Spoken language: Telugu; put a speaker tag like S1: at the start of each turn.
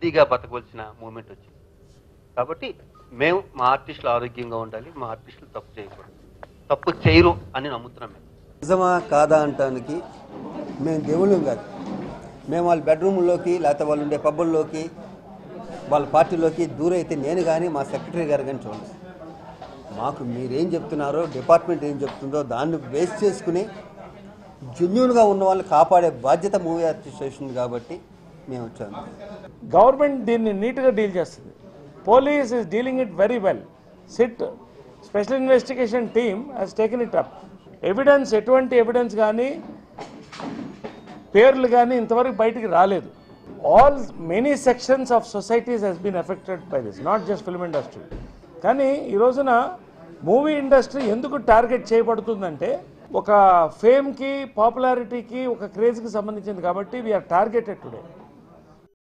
S1: హెల్తీగా బతకవలసిన మూమెంట్ వచ్చింది కాబట్టి మేము మా ఆర్టిస్టులు ఆరోగ్యంగా ఉండాలి మా ఆర్టిస్టులు తప్పు చేయకూడదు తప్పు చేయరు అని నమ్ముతున్నాం మేము
S2: నిజమా కాదా అంటానికి మేము దేవుళ్ళం కాదు మేము వాళ్ళ బెడ్రూమ్లోకి లేకపోతే వాళ్ళు ఉండే పబ్బుల్లోకి వాళ్ళ పార్టీలోకి దూరైతే నేను కానీ మా సెక్రటరీ గారు కానీ చూడలేదు మాకు మీరేం చెప్తున్నారో డిపార్ట్మెంట్ ఏం చెప్తుందో దాన్ని బేస్ చేసుకుని జెన్యున్గా ఉన్న వాళ్ళని కాపాడే బాధ్యత మూవీ అడ్మినిస్ట్రేషన్ కాబట్టి మేము వచ్చాము
S3: గవర్నమెంట్ దీన్ని నీట్గా డీల్ చేస్తుంది police is dealing it very well SIT special investigation team has taken it up evidence ఎటువంటి ఎవిడెన్స్ కానీ పేర్లు కానీ ఇంతవరకు బయటికి రాలేదు all many sections of societies has been affected by this not just film industry కానీ ఈ రోజున మూవీ ఇండస్ట్రీ ఎందుకు టార్గెట్ చేయబడుతుందంటే ఒక ఫేమ్కి పాపులారిటీకి ఒక క్రేజ్కి సంబంధించింది కాబట్టి వీఆర్ టార్గెటెడ్ టుడే